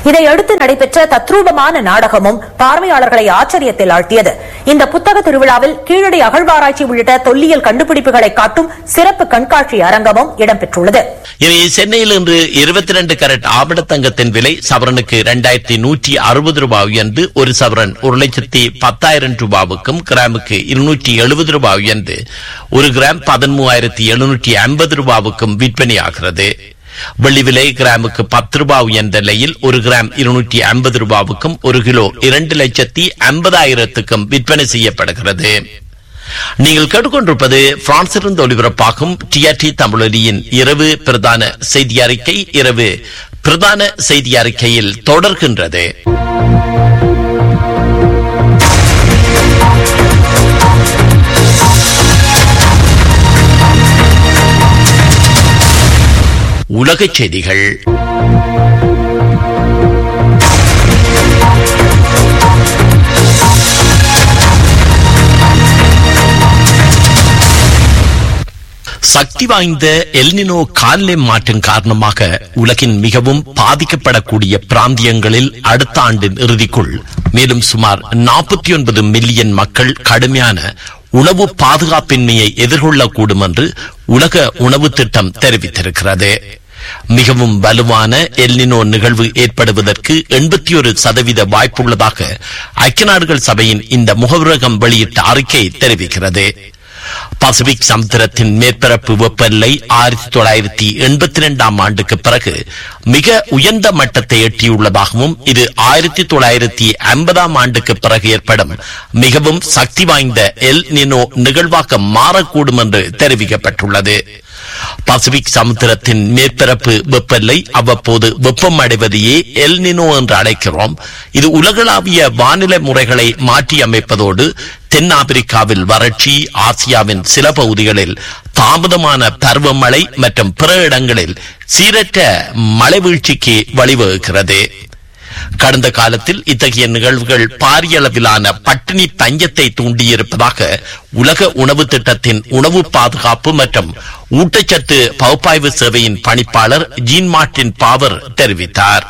இதையடுத்து நடைபெற்ற தத்ரூபமான நாடகமும் பார்வையாளர்களை ஆச்சரியத்தில் ஆழ்த்தியது இந்த புத்தக திருவிழாவில் கீழடி அகழ்வாராய்ச்சி உள்ளிட்ட தொல்லியல் கண்டுபிடிப்புகளை காட்டும் சிறப்பு கண்காட்சி அரங்கமும் இடம்பெற்றுள்ளது இனி சென்னையில் இன்று இருபத்தி ரெண்டு கரட் ஆபணத்தங்கத்தின் விலை சவரனுக்கு இரண்டாயிரத்தி நூற்றி அறுபது ரூபாய் உயர்ந்து ஒரு சவரன் ஒரு லட்சத்தி பத்தாயிரம் ரூபாவுக்கும் கிராமுக்கு இருநூற்றி எழுபது ரூபாய் உயர்ந்து ஒரு கிராம் பதிமூவாயிரத்தி எழுநூற்றி ஐம்பது ரூபாவுக்கும் விற்பனையாகிறது வெள்ளி விலை கிராமுக்கு பத்து ரூபாய் உயர்ந்த நிலையில் ஒரு கிராம் இருநூற்றி ஐம்பது ரூபாவுக்கும் ஒரு கிலோ இரண்டு லட்சத்தி ஐம்பதாயிரத்துக்கும் விற்பனை செய்யப்படுகிறது நீங்கள் கேட்டுக்கொண்டிருப்பது பிரான்சிலிருந்து ஒலிபரப்பாகும் டிஆர்டி தமிழொலியின் இரவு பிரதான செய்தி அறிக்கை இரவு பிரதான செய்தி அறிக்கையில் தொடர்கின்றது உலகச் செய்திகள் சக்தி வாய்ந்த எல்னினோ காலநிலை மாற்றம் காரணமாக உலகின் மிகவும் பாதிக்கப்படக்கூடிய பிராந்தியங்களில் அடுத்த ஆண்டின் இறுதிக்குள் மேலும் சுமார் நாற்பத்தி ஒன்பது மில்லியன் மக்கள் கடுமையான உணவு பாதுகாப்பின்மையை எதிர்கொள்ளக்கூடும் என்று உலக உணவு திட்டம் தெரிவித்திருக்கிறது மிகவும் வலுவான எல்னினோ நிகழ்வு ஏற்படுவதற்கு எண்பத்தி ஒரு சதவீத வாய்ப்புள்ளதாக ஐக்கிய நாடுகள் சபையின் இந்த முகவுரகம் வெளியிட்ட அறிக்கை தெரிவிக்கிறது பசிபிக் சமுத்திரத்தின் மேற்பரப்பு வெப்பநிலை ஆயிரத்தி தொள்ளாயிரத்தி எண்பத்தி இரண்டாம் ஆண்டுக்கு பிறகு மிக உயர்ந்த மட்டத்தை எட்டியுள்ளதாகவும் இது ஆயிரத்தி தொள்ளாயிரத்தி ஐம்பதாம் ஆண்டுக்கு பிறகு ஏற்படும் மிகவும் சக்தி வாய்ந்த எல் நினோ நிகழ்வாக மாறக்கூடும் என்று தெரிவிக்கப்பட்டுள்ளது பசிபிக் சமுத்திரத்தின் மேற்பரப்பு வெப்பநிலை அவ்வப்போது வெப்பம் அடைவதையே எல் நினோ என்று அழைக்கிறோம் இது உலகளாவிய வானிலை முறைகளை மாற்றி அமைப்பதோடு தென் ஆப்பிரிக்காவில் வறட்சி ஆசியாவின் சில பகுதிகளில் தாமதமான பருவமழை மற்றும் பிற இடங்களில் சீரற்ற மழை வீழ்ச்சிக்கு வழிவகுக்கிறது கடந்த காலத்தில் இத்தகைய நிகழ்வுகள் பாரிய அளவிலான பட்டினி பஞ்சத்தை தூண்டியிருப்பதாக உலக உணவு திட்டத்தின் உணவு பாதுகாப்பு மற்றும் ஊட்டச்சத்து பகுப்பாய்வு சேவையின் பணிப்பாளர் ஜீன் மார்டின் பாவர் தெரிவித்தார்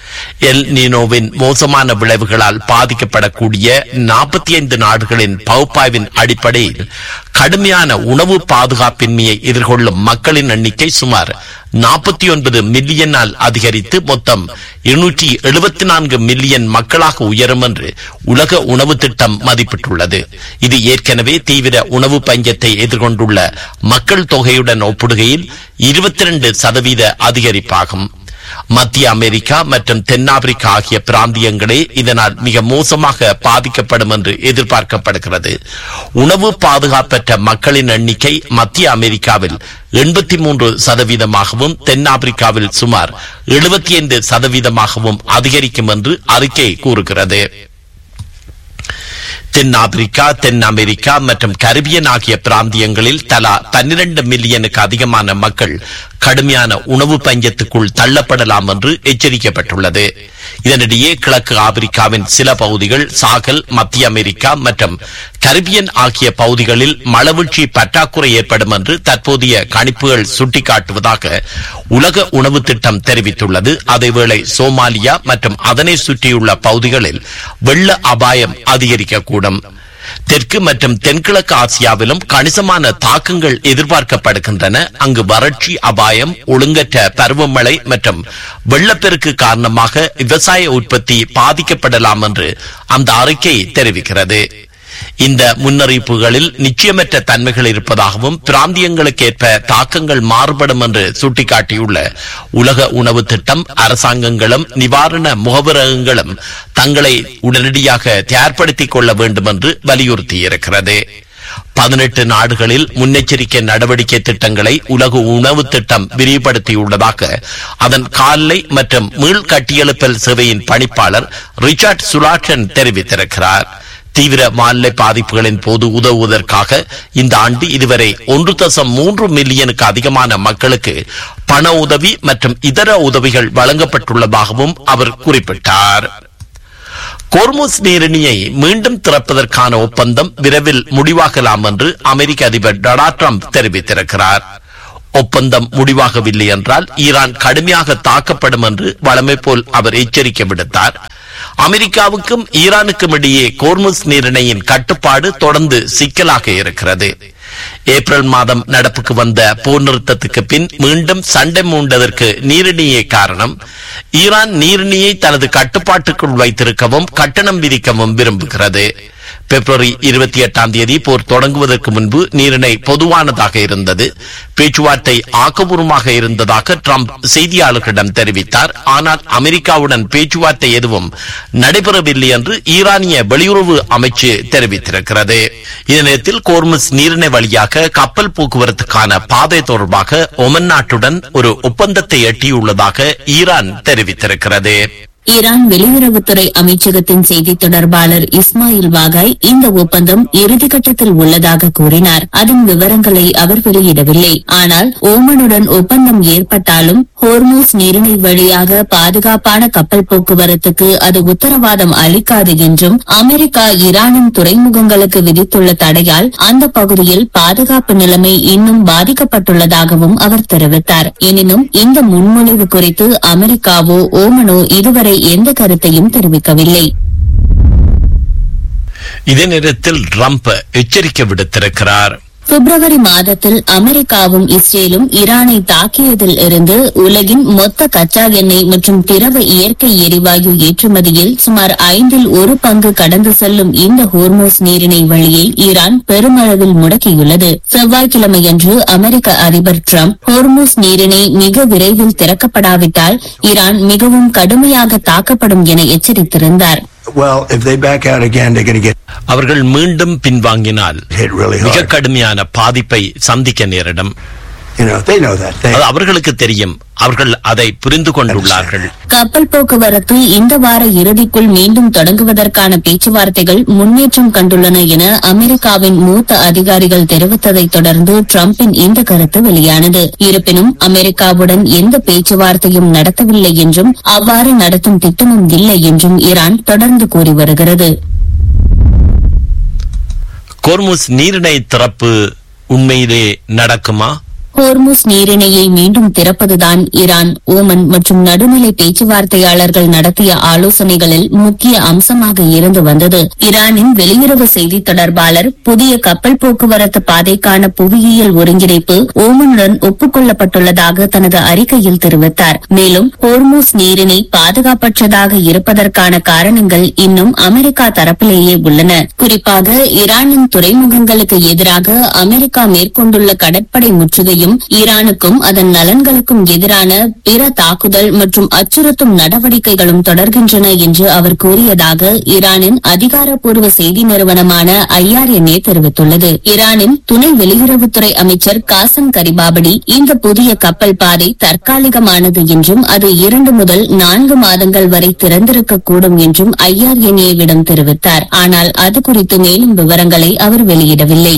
எல் நீனோவின் மோசமான விளைவுகளால் பாதிக்கப்படக்கூடிய நாற்பத்தி ஐந்து நாடுகளின் பகுப்பாய்வின் அடிப்படையில் கடுமையான உணவு பாதுகாப்பின்மையை எதிர்கொள்ளும் மக்களின் எண்ணிக்கை சுமார் நாற்பத்தி ஒன்பது மில்லியனால் அதிகரித்து மொத்தம் இருநூற்றி எழுபத்தி நான்கு மில்லியன் மக்களாக உயரும் என்று உலக உணவு திட்டம் மதிப்பிட்டுள்ளது இது ஏற்கனவே தீவிர உணவு பஞ்சத்தை எதிர்கொண்டுள்ள மக்கள் தொகையுடன் ஒப்பிடுகையில் இருபத்தி இரண்டு சதவீத அதிகரிப்பாகும் மத்திய அமெரிக்கா மற்றும் தென்னாப்பிரிக்கா ஆகிய பிராந்தியங்களே இதனால் மிக மோசமாக பாதிக்கப்படும் என்று எதிர்பார்க்கப்படுகிறது உணவு பாதுகாப்பற்ற மக்களின் எண்ணிக்கை மத்திய அமெரிக்காவில் எண்பத்தி மூன்று சதவீதமாகவும் தென்னாப்பிரிக்காவில் சுமார் எழுபத்தி ஐந்து சதவீதமாகவும் அதிகரிக்கும் என்று அறிக்கை கூறுகிறது தென் ஆப்பிரிக்கா தென் அமெரிக்கா மற்றும் கரிபியன் ஆகிய பிராந்தியங்களில் தலா பன்னிரண்டு மில்லியனுக்கு அதிகமான மக்கள் கடுமையான உணவு பஞ்சத்துக்குள் தள்ளப்படலாம் என்று எச்சரிக்கப்பட்டுள்ளது இதனிடையே கிழக்கு ஆப்பிரிக்காவின் சில பகுதிகள் சாகல் மத்திய அமெரிக்கா மற்றும் கரிபியன் ஆகிய பகுதிகளில் மழவீழ்ச்சி பற்றாக்குறை ஏற்படும் என்று தற்போதைய கணிப்புகள் சுட்டிக்காட்டுவதாக உலக உணவு திட்டம் தெரிவித்துள்ளது அதேவேளை சோமாலியா மற்றும் அதனை சுற்றியுள்ள பகுதிகளில் வெள்ள அபாயம் அதிகரிக்கக்கூடும் தெற்கு மற்றும் தென்கிழக்கு ஆசியாவிலும் கணிசமான தாக்கங்கள் எதிர்பார்க்கப்படுகின்றன அங்கு வறட்சி அபாயம் ஒழுங்கற்ற பருவமழை மற்றும் வெள்ளப்பெருக்கு காரணமாக விவசாய உற்பத்தி பாதிக்கப்படலாம் என்று அந்த அறிக்கை தெரிவிக்கிறது இந்த முன்னறிவிப்புகளில் நிச்சயமற்ற தன்மைகள் இருப்பதாகவும் பிராந்தியங்களுக்கு ஏற்ப தாக்கங்கள் மாறுபடும் என்று சுட்டிக்காட்டியுள்ள உலக உணவு திட்டம் அரசாங்கங்களும் நிவாரண முகவரகங்களும் தங்களை உடனடியாக தயார்படுத்திக் கொள்ள வேண்டும் என்று வலியுறுத்தியிருக்கிறது பதினெட்டு நாடுகளில் முன்னெச்சரிக்கை நடவடிக்கை திட்டங்களை உலக உணவு திட்டம் விரிவுபடுத்தியுள்ளதாக அதன் கால்லை மற்றும் மீள் கட்டியெழுப்பல் சேவையின் பணிப்பாளர் ரிச்சர்ட் சுலாட்டன் தெரிவித்திருக்கிறார் தீவிர வானிலை பாதிப்புகளின் போது உதவுவதற்காக இந்த ஆண்டு இதுவரை ஒன்று தசம் மூன்று மில்லியனுக்கு அதிகமான மக்களுக்கு பண உதவி மற்றும் இதர உதவிகள் வழங்கப்பட்டுள்ளதாகவும் அவர் குறிப்பிட்டார் கோர்மோஸ் நீரிணியை மீண்டும் திறப்பதற்கான ஒப்பந்தம் விரைவில் முடிவாகலாம் என்று அமெரிக்க அதிபர் டொனால்ட் ட்ரம்ப் தெரிவித்திருக்கிறார் ஒப்பந்தம் முடிவாகவில்லை என்றால் ஈரான் கடுமையாக தாக்கப்படும் என்று வழமை போல் அவர் எச்சரிக்கை விடுத்தார் அமெரிக்காவுக்கும் ஈரானுக்கும் இடையே கோர்முஸ் நீரிணையின் கட்டுப்பாடு தொடர்ந்து சிக்கலாக இருக்கிறது ஏப்ரல் மாதம் நடப்புக்கு வந்த போர் நிறுத்தத்துக்கு பின் மீண்டும் சண்டை மூண்டதற்கு நீரிணையே காரணம் ஈரான் நீரிணையை தனது கட்டுப்பாட்டுக்குள் வைத்திருக்கவும் கட்டணம் விதிக்கவும் விரும்புகிறது பிப்ரவரி இருபத்தி எட்டாம் தேதி போர் தொடங்குவதற்கு முன்பு நீரிணை பொதுவானதாக இருந்தது பேச்சுவார்த்தை ஆக்கபூர்வமாக இருந்ததாக ட்ரம்ப் செய்தியாளர்களிடம் தெரிவித்தார் ஆனால் அமெரிக்காவுடன் பேச்சுவார்த்தை எதுவும் நடைபெறவில்லை என்று ஈரானிய வெளியுறவு அமைச்சு தெரிவித்திருக்கிறது இதே நேரத்தில் கோர்முஸ் நீரிணை வழியாக கப்பல் போக்குவரத்துக்கான பாதை தொடர்பாக ஒமன் நாட்டுடன் ஒரு ஒப்பந்தத்தை எட்டியுள்ளதாக ஈரான் தெரிவித்திருக்கிறது ஈரான் வெளியுறவுத்துறை அமைச்சகத்தின் செய்தி தொடர்பாளர் இஸ்மாயில் வாகாய் இந்த ஒப்பந்தம் இறுதிக்கட்டத்தில் உள்ளதாக கூறினார் அதன் விவரங்களை அவர் வெளியிடவில்லை ஆனால் ஓமனுடன் ஒப்பந்தம் ஏற்பட்டாலும் ஹோர்மூஸ் நீரிணை வழியாக பாதுகாப்பான கப்பல் போக்குவரத்துக்கு அது உத்தரவாதம் அளிக்காது என்றும் அமெரிக்கா ஈரானின் துறைமுகங்களுக்கு விதித்துள்ள தடையால் அந்த பகுதியில் பாதுகாப்பு நிலைமை இன்னும் பாதிக்கப்பட்டுள்ளதாகவும் அவர் தெரிவித்தார் எனினும் இந்த முன்மொழிவு குறித்து அமெரிக்காவோ ஓமனோ இதுவரை எந்த கருத்தையும் தெரிவிக்கவில்லை இதே நேரத்தில் ட்ரம்ப் எச்சரிக்கை விடுத்திருக்கிறார் பிப்ரவரி மாதத்தில் அமெரிக்காவும் இஸ்ரேலும் ஈரானை தாக்கியதில் இருந்து உலகின் மொத்த கச்சா எண்ணெய் மற்றும் திரவ இயற்கை எரிவாயு ஏற்றுமதியில் சுமார் ஐந்தில் ஒரு பங்கு கடந்து செல்லும் இந்த ஹோர்மோஸ் நீரிணை வழியை ஈரான் பெருமளவில் முடக்கியுள்ளது செவ்வாய்க்கிழமையன்று அமெரிக்க அதிபர் டிரம்ப் ஹோர்மோஸ் நீரிணை மிக விரைவில் திறக்கப்படாவிட்டால் ஈரான் மிகவும் கடுமையாக தாக்கப்படும் என எச்சரித்திருந்தார் Well, if they back out again, they're going to get அவர்கள் மீண்டும் பின்வாங்கினால் hit really மிக hard. கடுமையான பாதிப்பை சந்திக்க நேரிடும் You know, they know that. They, அது அவர்களுக்கு தெரியும் அவர்கள் அதை புரிந்து கொண்டுள்ளார்கள் கப்பல் போக்குவரத்து இந்த வார இறுதிக்குள் மீண்டும் தொடங்குவதற்கான பேச்சுவார்த்தைகள் முன்னேற்றம் கண்டுள்ளன என அமெரிக்காவின் மூத்த அதிகாரிகள் தெரிவித்ததைத் தொடர்ந்து டிரம்பின் இந்த கருத்து வெளியானது இருப்பினும் அமெரிக்காவுடன் எந்த பேச்சுவார்த்தையும் நடத்தவில்லை என்றும் அவ்வாறு நடத்தும் திட்டமும் இல்லை என்றும் ஈரான் தொடர்ந்து கூறி வருகிறது கோர்முஸ் நீரிணை திறப்பு உண்மையிலே நடக்குமா ஹோர்முஸ் நீரிணையை மீண்டும் திறப்பதுதான் ஈரான் ஓமன் மற்றும் நடுநிலை பேச்சுவார்த்தையாளர்கள் நடத்திய ஆலோசனைகளில் முக்கிய அம்சமாக இருந்து வந்தது ஈரானின் வெளியுறவு செய்தி தொடர்பாளர் புதிய கப்பல் போக்குவரத்து பாதைக்கான புவியியல் ஒருங்கிணைப்பு ஓமனுடன் ஒப்புக்கொள்ளப்பட்டுள்ளதாக தனது அறிக்கையில் தெரிவித்தார் மேலும் ஹோர்முஸ் நீரிணை பாதுகாப்பற்றதாக இருப்பதற்கான காரணங்கள் இன்னும் அமெரிக்கா தரப்பிலேயே உள்ளன குறிப்பாக ஈரானின் துறைமுகங்களுக்கு எதிராக அமெரிக்கா மேற்கொண்டுள்ள கடற்படை முற்றுகையும் ஈரானுக்கும் அதன் நலன்களுக்கும் எதிரான பிற தாக்குதல் மற்றும் அச்சுறுத்தும் நடவடிக்கைகளும் தொடர்கின்றன என்று அவர் கூறியதாக ஈரானின் அதிகாரப்பூர்வ செய்தி நிறுவனமான ஐஆர்என்ஏ தெரிவித்துள்ளது ஈரானின் துணை வெளியுறவுத்துறை அமைச்சர் காசம் கரிபாபடி இந்த புதிய கப்பல் பாதை தற்காலிகமானது என்றும் அது இரண்டு முதல் நான்கு மாதங்கள் வரை திறந்திருக்கக்கூடும் என்றும் ஐஆர்என்ஏவிடம் தெரிவித்தார் ஆனால் அது குறித்து மேலும் விவரங்களை அவர் வெளியிடவில்லை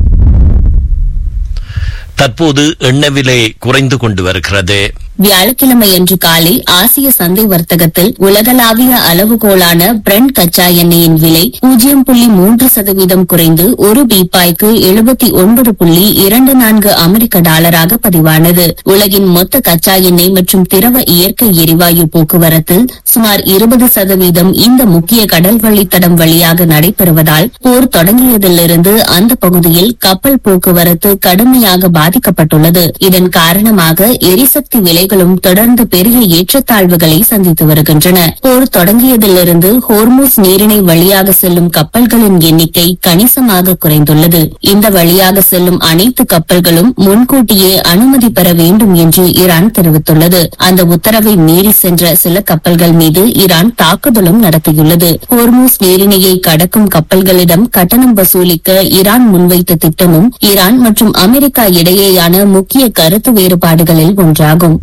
தற்போது எண்ணெய் விலை குறைந்து கொண்டு வருகிறது வியாழக்கிழமையன்று காலை ஆசிய சந்தை வர்த்தகத்தில் உலகளாவிய அளவுகோலான பிரெண்ட் கச்சா எண்ணெயின் விலை பூஜ்ஜியம் புள்ளி மூன்று சதவீதம் குறைந்து ஒரு பீப்பாய்க்கு எழுபத்தி ஒன்பது புள்ளி இரண்டு நான்கு அமெரிக்க டாலராக பதிவானது உலகின் மொத்த கச்சா எண்ணெய் மற்றும் திரவ இயற்கை எரிவாயு போக்குவரத்தில் சுமார் இருபது சதவீதம் இந்த முக்கிய கடல் வழித்தடம் வழியாக நடைபெறுவதால் போர் தொடங்கியதிலிருந்து அந்த பகுதியில் கப்பல் போக்குவரத்து கடுமையாக பாதிக்கப்பட்டுள்ளது இதன் காரணமாக எரிசக்தி விலைகளும் தொடர்ந்து பெரிய ஏற்றத்தாழ்வுகளை சந்தித்து வருகின்றன போர் தொடங்கியதிலிருந்து ஹோர்மூஸ் நீரிணை வழியாக செல்லும் கப்பல்களின் எண்ணிக்கை கணிசமாக குறைந்துள்ளது இந்த வழியாக செல்லும் அனைத்து கப்பல்களும் முன்கூட்டியே அனுமதி பெற வேண்டும் என்று ஈரான் தெரிவித்துள்ளது அந்த உத்தரவை மீறி சென்ற சில கப்பல்கள் மீது ஈரான் தாக்குதலும் நடத்தியுள்ளது ஹோர்மூஸ் நீரிணையை கடக்கும் கப்பல்களிடம் கட்டணம் வசூலிக்க ஈரான் முன்வைத்த திட்டமும் ஈரான் மற்றும் அமெரிக்கா இடையேயான முக்கிய கருத்து வேறுபாடுகளில் ஒன்றாகும்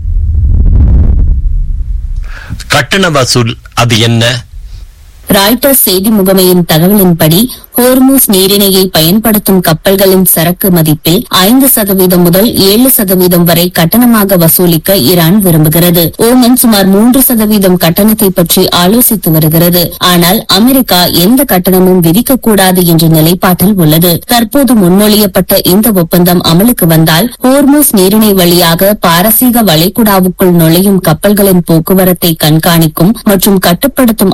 கட்டண வசூல் அது என்ன ராய்டர்ஸ் செய்தி முகமையின் தகவலின்படி ஹோர்மூஸ் நீரிணையை பயன்படுத்தும் கப்பல்களின் சரக்கு மதிப்பில் ஐந்து சதவீதம் முதல் ஏழு சதவீதம் வரை கட்டணமாக வசூலிக்க ஈரான் விரும்புகிறது ஓமன் சுமார் மூன்று சதவீதம் கட்டணத்தை பற்றி ஆலோசித்து வருகிறது ஆனால் அமெரிக்கா எந்த கட்டணமும் விதிக்கக்கூடாது என்ற நிலைப்பாட்டில் உள்ளது தற்போது முன்மொழியப்பட்ட இந்த ஒப்பந்தம் அமலுக்கு வந்தால் ஹோர்மூஸ் நீரிணை வழியாக பாரசீக வளைகுடாவுக்குள் நுழையும் கப்பல்களின் போக்குவரத்தை கண்காணிக்கும் மற்றும் கட்டுப்படுத்தும்